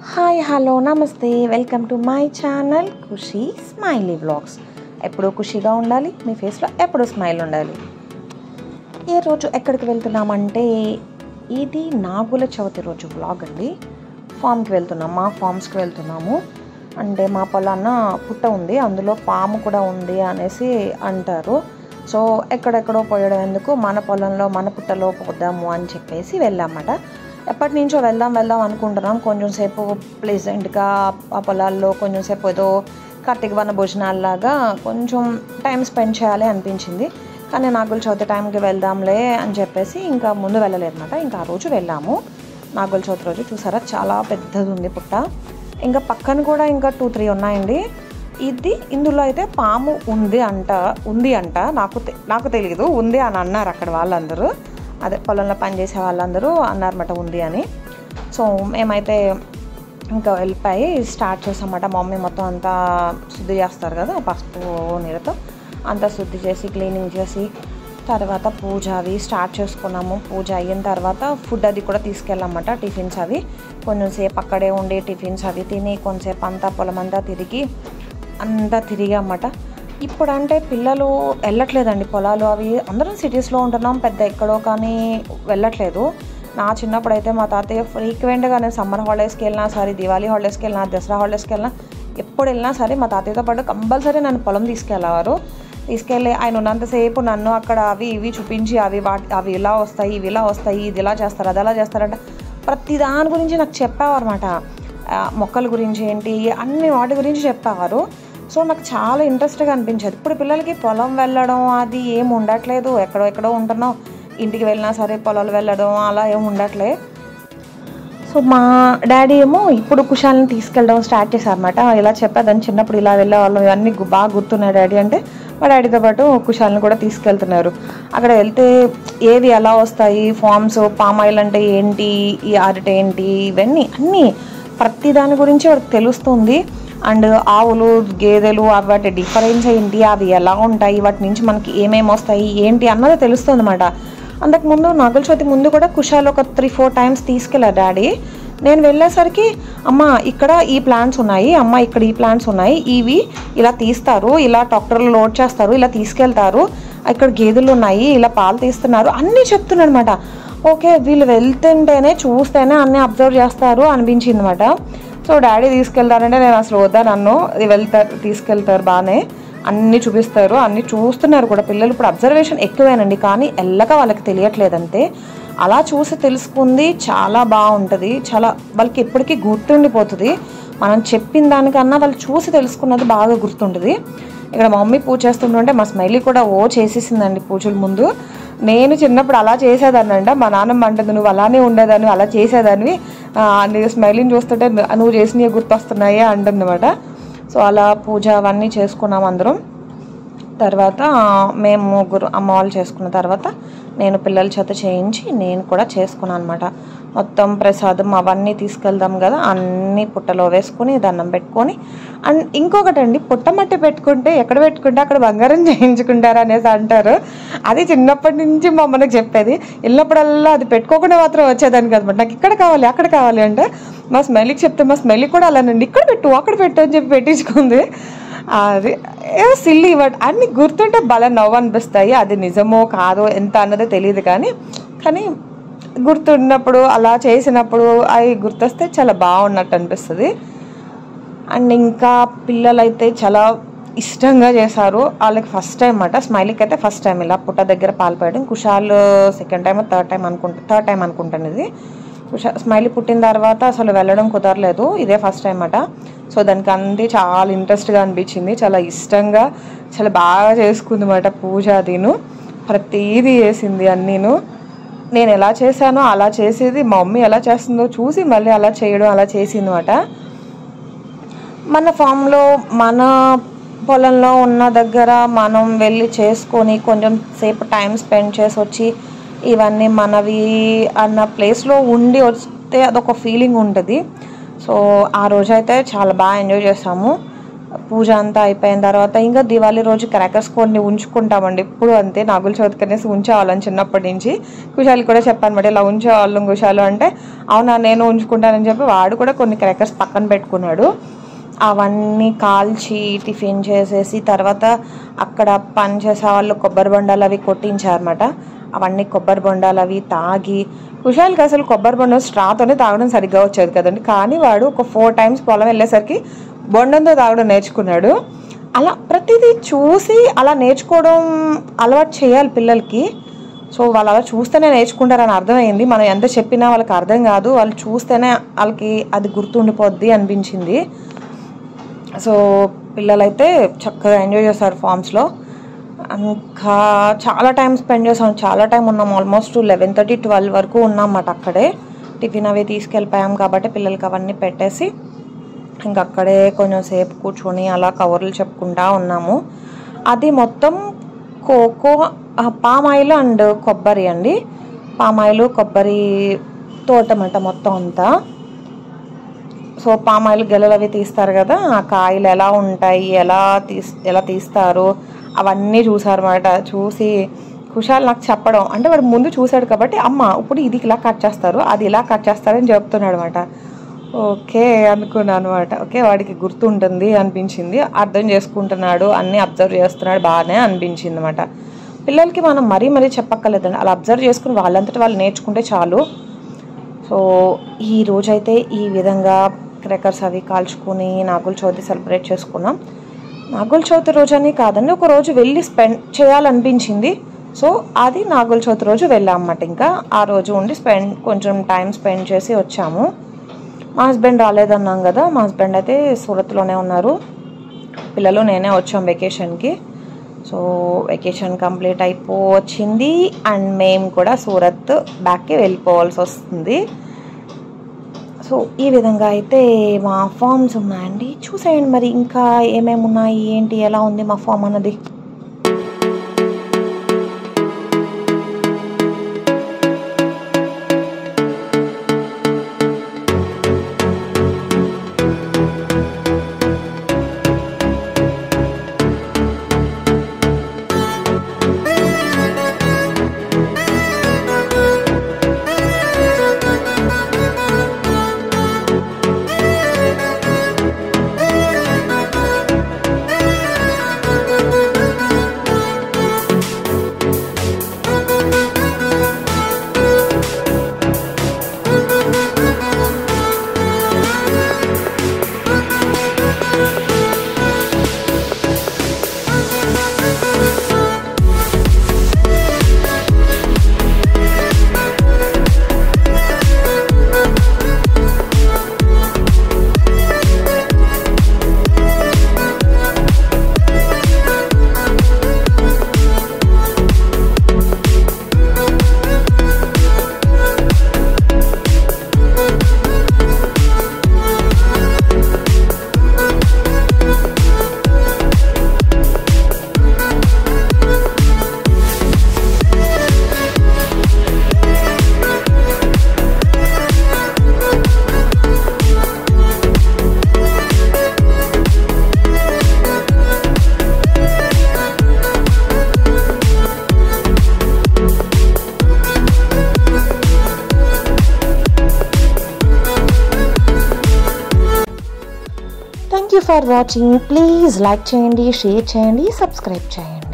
hi hello నమస్తే welcome to my channel Khushi smiley vlogs ఎప్పుడూ ఖుషిగా ఉండాలి మీ ఫేస్లో ఎప్పుడూ స్మైల్ ఉండాలి ఏ రోజు ఎక్కడికి వెళ్తున్నామంటే ఇది నాగుల చవితి రోజు వ్లాగ్ అండి ఫామ్కి వెళ్తున్నాం మా ఫామ్స్కి వెళ్తున్నాము అంటే మా పొలాన్న పుట్ట ఉంది అందులో పాము కూడా ఉంది అనేసి అంటారు సో ఎక్కడెక్కడో పోయడం ఎందుకు మన పొలంలో మన పుట్టలో పోద్దాము అని చెప్పేసి వెళ్ళామన్నమాట ఎప్పటి నుంచో వెళ్దాం వెళ్దాం అనుకుంటున్నాం కొంచెం సేపు ప్లెజెంట్గా ఆ పొలాల్లో కొంచెం సేపు ఏదో కార్తీక వన భోజనాల్లాగా కొంచెం టైం స్పెండ్ చేయాలి అనిపించింది కానీ నాగుల చవితి టైంకి వెళ్దాంలే అని చెప్పేసి ఇంకా ముందు వెళ్ళలేదన్నమాట ఇంకా ఆ రోజు వెళ్ళాము నాగుల చవితి రోజు చూసారా చాలా పెద్దది ఉంది పుట్ట ఇంకా పక్కన కూడా ఇంకా టూ త్రీ ఉన్నాయండి ఇది ఇందులో అయితే పాము ఉంది అంట ఉంది అంట నాకు తె- నాకు తెలియదు ఉంది అని అన్నారు అక్కడ వాళ్ళందరూ అదే పొలంలో పనిచేసే వాళ్ళందరూ అన్నారన్నమాట ఉంది అని సో మేమైతే ఇంకా వెళ్ళిపోయి స్టార్ట్ చేసామన్నమాట మా మమ్మీ మొత్తం అంతా శుద్ధి చేస్తారు కదా పసుపు నీళ్ళతో అంతా శుద్ధి చేసి క్లీనింగ్ చేసి తర్వాత పూజ అవి స్టార్ట్ చేసుకున్నాము పూజ అయిన తర్వాత ఫుడ్ అది కూడా తీసుకెళ్ళామన్నమాట టిఫిన్స్ అవి కొంచెం సేపు అక్కడే ఉండి టిఫిన్స్ అవి తిని కొంచెంసేపు అంతా పొలం అంతా తిరిగి అంతా తిరిగామన్నమాట ఇప్పుడు అంటే పిల్లలు వెళ్ళట్లేదండి పొలాలు అవి అందరం సిటీస్లో ఉంటున్నాం పెద్ద ఎక్కడో కానీ వెళ్ళట్లేదు నా చిన్నప్పుడు అయితే మా తాతయ్య ఫ్రీక్వెంట్గా నేను సమ్మర్ హాలిడేస్కి వెళ్ళినా సరే దివాళీ హాలిడేస్కి వెళ్ళినా దసరా హాలిడేస్కి వెళ్ళినా ఎప్పుడు వెళ్ళినా సరే మా తాతయ్యతో పాటు కంపల్సరీ నన్ను పొలం తీసుకెళ్ళేవారు తీసుకెళ్ళి ఆయన ఉన్నంతసేపు నన్ను అక్కడ అవి ఇవి చూపించి అవి వాటి అవి ఇలా వస్తాయి ఇవి ఇలా వస్తాయి ఇది ఇలా చేస్తారు అది అలా చేస్తారంట ప్రతి దాని గురించి నాకు చెప్పేవారు అనమాట మొక్కల గురించి ఏంటి అన్ని వాటి గురించి చెప్పేవారు సో నాకు చాలా ఇంట్రెస్ట్గా అనిపించేది ఇప్పుడు పిల్లలకి పొలం వెళ్ళడం అది ఏం ఉండట్లేదు ఎక్కడో ఎక్కడో ఉంటున్నాం ఇంటికి వెళ్ళినా సరే పొలాలు వెళ్ళడం అలా ఏం ఉండట్లే సో మా డాడీ ఏమో ఇప్పుడు కుషాల్ని తీసుకెళ్ళడం స్టార్ట్ చేశారన్నమాట ఇలా చెప్పేదాన్ని చిన్నప్పుడు ఇలా వెళ్ళేవాళ్ళం ఇవన్నీ గు- బాగా గుర్తున్నాయి డాడీ అంటే మా డాడీతో పాటు కుషాల్ని కూడా తీసుకెళ్తున్నారు అక్కడ వెళ్తే ఏవి ఎలా వస్తాయి ఫార్మ్స్ పామ్ ఆయిల్ అంటే ఏంటి ఈ అరటి ఏంటి ఇవన్నీ అన్నీ ప్రతి దాని గురించి వాడికి తెలుస్తుంది అండ్ ఆవులు గేదెలు అవి వాటి డిఫరెన్స్ ఏంటి అవి ఎలా ఉంటాయి వాటి నుంచి మనకి ఏమేమి వస్తాయి ఏంటి అన్నది తెలుస్తుంది అనమాట అంతకుముందు నాగుల చవితి ముందు కూడా కుషాలు ఒక త్రీ ఫోర్ టైమ్స్ తీసుకెళ్ళారు డాడీ నేను వెళ్ళేసరికి అమ్మ ఇక్కడ ఈ ప్లాంట్స్ ఉన్నాయి అమ్మ ఇక్కడ ఈ ప్లాంట్స్ ఉన్నాయి ఇవి ఇలా తీస్తారు ఇలా ట్రాక్టర్లో లోడ్ చేస్తారు ఇలా తీసుకెళ్తారు ఇక్కడ గేదెలు ఉన్నాయి ఇలా పాలు తీస్తున్నారు అన్నీ చెప్తున్నాడు అనమాట ఓకే వీళ్ళు వెళ్తుంటేనే చూస్తేనే అన్నీ అబ్జర్వ్ చేస్తారు అనిపించింది అనమాట సో డాడీ తీసుకెళ్తారంటే నేను అసలు వద్దా నన్ను వెళ్తారు తీసుకెళ్తారు బాగానే అన్నీ చూపిస్తారు అన్నీ చూస్తున్నారు కూడా పిల్లలు ఇప్పుడు అబ్జర్వేషన్ ఎక్కువేనండి కానీ ఎల్లక వాళ్ళకి తెలియట్లేదంతే అలా చూసి తెలుసుకుంది చాలా బాగుంటుంది చాలా వాళ్ళకి ఎప్పటికీ గుర్తుండిపోతుంది మనం చెప్పిన దానికన్నా వాళ్ళు చూసి తెలుసుకున్నది బాగా గుర్తుంటుంది ఇక్కడ మా మమ్మీ పూజ చేస్తుంటే మా స్మైలీ కూడా ఓ చేసేసిందండి పూజల ముందు నేను చిన్నప్పుడు అలా చేసేదాన్ని అంట మా నాన్నమ్మ అంటుంది నువ్వు అలానే ఉండేదాన్ని అలా చేసేదాన్ని ఆ, నీ స్మైలింగ్ చూస్తుంటే ను- నువ్వు చేసినవి గుర్తొస్తున్నాయి అంటుందన్నమాట సో అలా పూజ అవన్నీ చేసుకున్నాం అందరం తర్వాత మేము ముగ్గురు అమ్మ వాళ్ళు చేసుకున్న తర్వాత నేను పిల్లల చేత చేయించి నేను కూడా చేసుకున్నాను అనమాట మొత్తం ప్రసాదం అవన్నీ తీసుకెళ్దాం కదా అన్నీ పుట్టలో వేసుకొని దండం పెట్టుకొని అండ్ ఇంకొకటి అండి పుట్టమట్టి పెట్టుకుంటే ఎక్కడ పెట్టుకుంటే అక్కడ బంగారం చేయించుకుంటారు అనేసి అంటారు అది చిన్నప్పటి నుంచి మా అమ్మకి చెప్పేది వెళ్ళినప్పుడల్లా అది పెట్టుకోకుండా మాత్రం వచ్చేదాన్ని కదనమాట నాకు ఇక్కడ కావాలి అక్కడ కావాలి అంటే మా స్మెల్కి చెప్తే మా స్మెల్కి కూడా అలానండి ఇక్కడ పెట్టు అక్కడ పెట్టు అని చెప్పి పెట్టించుకుంది అది ఏదో సిల్లి బట్ అన్ని గుర్తుంటే భలే నవ్వు అనిపిస్తాయి అది నిజమో కాదో ఎంత అన్నదో తెలియదు కానీ కానీ గుర్తున్నప్పుడు అలా చేసినప్పుడు అవి గుర్తొస్తే చాలా బాగున్నట్టు అనిపిస్తుంది అండ్ ఇంకా పిల్లలైతే చాలా ఇష్టంగా చేశారు వాళ్ళకి ఫస్ట్ టైం అన్నమాట స్మైలీకి అయితే ఫస్ట్ టైం ఇలా పుట్ట దగ్గర పాలు పోయడం Kushal second time third time అనుకుంటా థర్డ్ టైం అనుకుంటాను ఇది కుషా స్మైలీ పుట్టిన తర్వాత అసలు వెళ్ళడం కుదరలేదు ఇదే ఫస్ట్ టైం అట సో దానికి అంతే చాలా ఇంట్రెస్ట్గా అనిపించింది చాలా ఇష్టంగా చాలా బాగా చేసుకుంది అన్నమాట పూజ అదిను ప్రతిదీ చేసింది అన్నీను నేను ఎలా చేశానో అలా చేసేది మా మమ్మీ ఎలా చేస్తుందో చూసి మళ్ళీ అలా చేయడం అలా చేసింది అనమాట మన ఫామ్లో మన పొలంలో ఉన్న దగ్గర మనం వెళ్ళి చేసుకొని కొంచెం సేపు టైం స్పెండ్ చేసి వచ్చి ఇవన్నీ మనవి అన్న ప్లేస్లో ఉండి వస్తే అదొక ఫీలింగ్ ఉంటుంది సో ఆ రోజైతే చాలా బాగా ఎంజాయ్ చేసాము పూజ అంతా అయిపోయిన తర్వాత ఇంకా దివాళీ రోజు క్రాకర్స్ కొన్ని ఉంచుకుంటామండి ఇప్పుడు అంతే నాగుల చవితి కనేసి ఉంచేవాళ్ళని చిన్నప్పటి నుంచి కుషాలు కూడా చెప్పాను ఇలా ఉంచేవాళ్ళం కుషాలు అంటే అవునా నేను ఉంచుకుంటానని చెప్పి వాడు కూడా కొన్ని క్రాకర్స్ పక్కన పెట్టుకున్నాడు అవన్నీ కాల్చి టిఫిన్ చేసేసి తర్వాత అక్కడ పని చేసే వాళ్ళు కొబ్బరి బొండాలు అవి కొట్టించారన్నమాట అవన్నీ కొబ్బరి బొండాలు అవి తాగి కుషాల్కి అసలు కొబ్బరి బొండం స్ట్రాతోనే తాగడం సరిగ్గా వచ్చేది కదండి కానీ వాడు ఒక ఫోర్ టైమ్స్ పొలం వెళ్ళేసరికి బొండంతో తాగడం నేర్చుకున్నాడు అలా ప్రతిదీ చూసి అలా నేర్చుకోవడం అలవాటు చేయాలి పిల్లలకి సో వాళ్ళు అలా చూస్తేనే నేర్చుకుంటారని అర్థమైంది మనం ఎంత చెప్పినా వాళ్ళకి అర్థం కాదు వాళ్ళు చూస్తేనే వాళ్ళకి అది గుర్తుండిపోద్ది అనిపించింది సో పిల్లలైతే చక్కగా ఎంజాయ్ చేస్తారు ఫామ్స్లో ఇంకా చాలా టైం స్పెండ్ చేసాం చాలా టైం ఉన్నాం ఆల్మోస్ట్ లెవెన్ థర్టీ ట్వెల్వ్ వరకు ఉన్నామన్నమాట అక్కడే టిఫిన్ అవి తీసుకెళ్ళిపోయాం కాబట్టి పిల్లలకి అవన్నీ పెట్టేసి ఇంక అక్కడే కొంచెం సేపు కూర్చొని అలా కవర్లు చెప్పుకుంటా ఉన్నాము అది మొత్తం కోకో పామ్ ఆయిల్ అండ్ కొబ్బరి అండి పామ్ ఆయిల్ కొబ్బరి తోటమాట మొత్తం అంతా సో పామ్ ఆయిల్ గెలలు అవి తీస్తారు కదా ఆ కాయలు ఎలా ఉంటాయి ఎలా తీస్ ఎలా తీస్తారు అవన్నీ చూసారన్నమాట చూసి కుషాల్ నాకు చెప్పడం అంటే వాడు ముందు చూశాడు కాబట్టి అమ్మ ఇప్పుడు ఇది ఇలా కట్ చేస్తారు అది ఇలా కట్ చేస్తారని చెప్తున్నాడు అనమాట ఓకే అనుకున్నాను అనమాట ఓకే వాడికి గుర్తుంటుంది అనిపించింది అర్థం చేసుకుంటున్నాడు అన్నీ అబ్జర్వ్ చేస్తున్నాడు బాగానే అనిపించింది అనమాట పిల్లలకి మనం మరీ మరీ చెప్పక్కర్లేదండి అలా అబ్జర్వ్ చేసుకుని వాళ్ళంతటి వాళ్ళు నేర్చుకుంటే చాలు సో ఈ రోజైతే ఈ విధంగా క్రాకర్స్ అవి కాల్చుకొని నాగుల చవితి సెలబ్రేట్ చేసుకున్నాం నాగుల చవితి రోజు అని కాదండి ఒక రోజు వెళ్ళి స్పెండ్ చేయాలనిపించింది సో అది నాగుల చవితి రోజు వెళ్ళాం అన్నమాట ఇంకా ఆ రోజు ఉండి స్పెండ్ కొంచెం టైం స్పెండ్ చేసి వచ్చాము మా హస్బెండ్ రాలేదన్నాం కదా మా హస్బెండ్ అయితే సూరత్లోనే ఉన్నారు పిల్లలు నేనే వచ్చాం వెకేషన్కి సో వెకేషన్ కంప్లీట్ అయిపో వచ్చింది అండ్ మేము కూడా సూరత్ బ్యాక్కి వెళ్ళిపోవాల్సి వస్తుంది సో ఈ విధంగా అయితే మా ఫామ్స్ ఉన్నాయండి చూసేయండి మరి ఇంకా ఏమేమి ఉన్నాయి ఏంటి ఎలా ఉంది మా ఫామ్ అన్నది thank you for watching please like చేయండి షేర్ చేయండి సబ్స్క్రైబ్ చేయండి